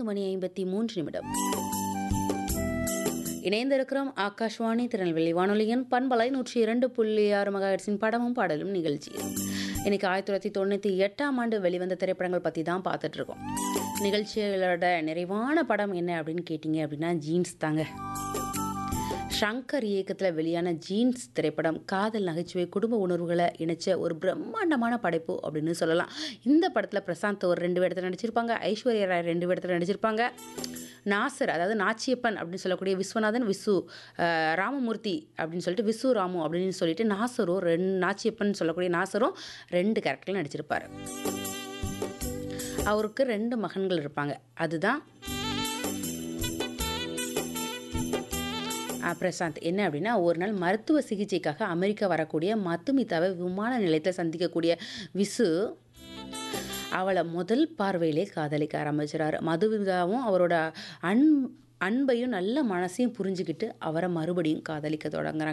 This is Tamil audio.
மணி ஐம்பத்தி மூன்று நிமிடம் இணைந்திருக்கிறோம் ஆகாஷ்வாணி திருநெல்வேலி வானொலியின் பண்பலை நூற்றி இரண்டு புள்ளி ஆறு மகாஹெட்ஸின் படமும் பாடலும் நிகழ்ச்சி இன்னைக்கு ஆயிரத்தி தொள்ளாயிரத்தி தொண்ணூற்றி எட்டாம் ஆண்டு வெளிவந்த திரைப்படங்கள் பற்றி தான் பார்த்துட்டு இருக்கோம் நிகழ்ச்சிகளோட நிறைவான படம் என்ன அப்படின்னு கேட்டிங்க அப்படின்னா ஜீன்ஸ் தாங்க ஷங்கர் இயக்கத்தில் வெளியான ஜீன்ஸ் திரைப்படம் காதல் நகைச்சுவை குடும்ப உணர்வுகளை இணைச்ச ஒரு பிரம்மாண்டமான படைப்பு அப்படின்னு சொல்லலாம் இந்த படத்தில் பிரசாந்த் ஒரு ரெண்டு இடத்துல நடிச்சிருப்பாங்க ஐஸ்வர்யா ராய் ரெண்டு இடத்துல நடிச்சிருப்பாங்க நாசர் அதாவது நாச்சியப்பன் அப்படின்னு சொல்லக்கூடிய விஸ்வநாதன் விசு அஹ், ராமமூர்த்தி அப்படின்னு சொல்லிட்டு விசு ராமு அப்படின்னு சொல்லிட்டு நாசரும் ரெண்டு நாச்சியப்பன் சொல்லக்கூடிய நாசரும் ரெண்டு கேரக்டரில் நடிச்சிருப்பார் அவருக்கு ரெண்டு மகன்கள் இருப்பாங்க அதுதான் ஆ, பிரசாந்த் என்ன அப்படின்னா ஒரு நாள் மருத்துவ சிகிச்சைக்காக அமெரிக்கா வரக்கூடிய மத்துமிதாவை விமான நிலையத்தில் சந்திக்கக்கூடிய விசு அவளை முதல் பார்வையிலே காதலிக்க ஆரம்பிச்சிடாரு மதுமிதாவும் அவரோட அன் அன்பையும் நல்ல மனசையும் புரிஞ்சுக்கிட்டு அவரை மறுபடியும் காதலிக்க தொடங்குறாங்க